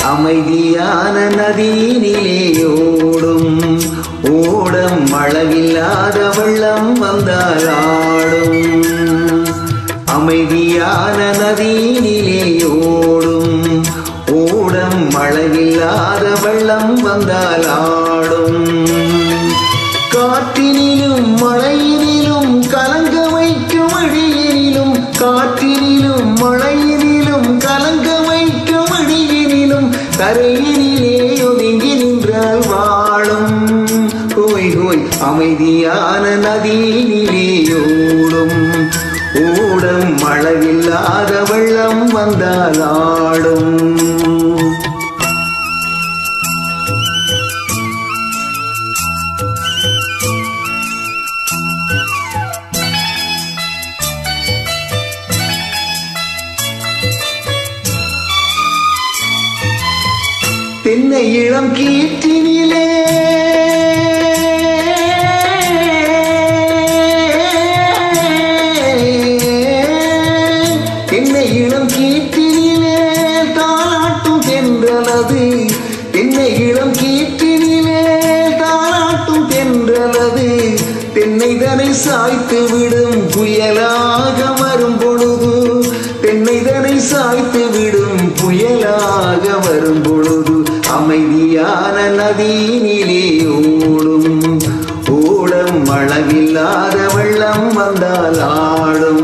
அமைதியான நதியினிலே ஓடும் ஓடம் அளவில்லாத வெள்ளம் வந்தால் ஆடும் அமைதியான நதியினிலே ஓடும் ஓடம் அளவில்லாத வெள்ளம் வந்தால் ஆடும் காற்றினிலும் மழையினிலும் கலங்க வைக்கும் அடியினிலும் காற்றினிலும் மழையினிலும் கலங்க வைக்கும் அடியினிலும் கரையினிலே ஒதுங்கி நின்றால் வாழும் ஹோய் ஹோய் அமைதியான நதியினிலே ஓடும் ஓடம் அளவில்லாத வெள்ளம் வந்தால் ஆடும் தென்னை இளம் கீற்றினிலே தென்னை இளம் கீற்றினிலே தாளாட்டும் தென்றலது தென்னை இளம் கீற்றினிலே தாளாட்டும் தென்றலது தென்னை தனை சாய்த்து விடும் புயலாக வரும் பொழுது தென்னை தனை சாய்த்து விடும் புயலாக வரும் பொழுது அமைதியான நதியினிலே ஓடும் ஓடம் அளவில்லாத வெள்ளம் வந்தால் ஆடும்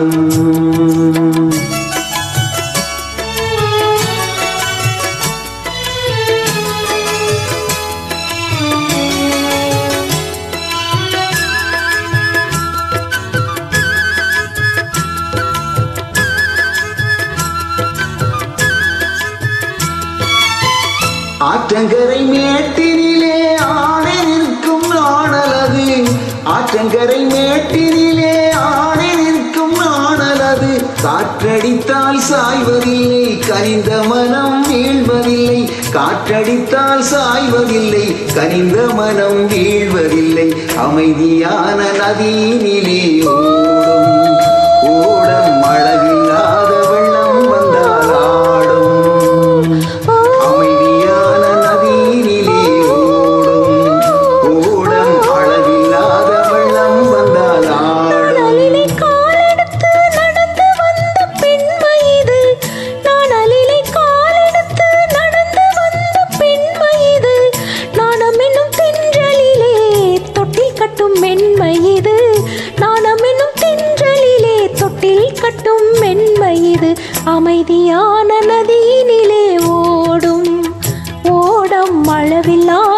ஆற்றங்கரை மேட்டினிலே ஆணை நிற்கும் நாணலது ஆற்றங்கரை மேட்டினிலே ஆணை நிற்கும் நாணலது காற்றடித்தால் சாய்வதில்லை கனிந்த மனம் வீழ்வதில்லை காற்றடித்தால் சாய்வதில்லை கனிந்த மனம் வீழ்வதில்லை அமைதியான நதியினிலே ஓடும் ஓடம் அளவில்லாத வெள்ளம் வந்தால் ஆடும் அமைதியான நதியினிலே ஓடும் ஓடம் அளவில்லாத வெள்ளம் வந்தால் ஆடும் அலிலை காலெடுத்து நடந்து வந்த பெண்மை இது நான் அலிலை காலெடுத்து நடந்து வந்த பெண்மை இது நாணம் என்னும் தென்றலிலே தொட்டில் கட்டும் மென்மை இது நாணம் என்னும் தென்றலிலே தொட்டில் கட்டும் மென்மை இது அமைதியான நதியினிலே ஓடும் ஓடம் அளவில்லா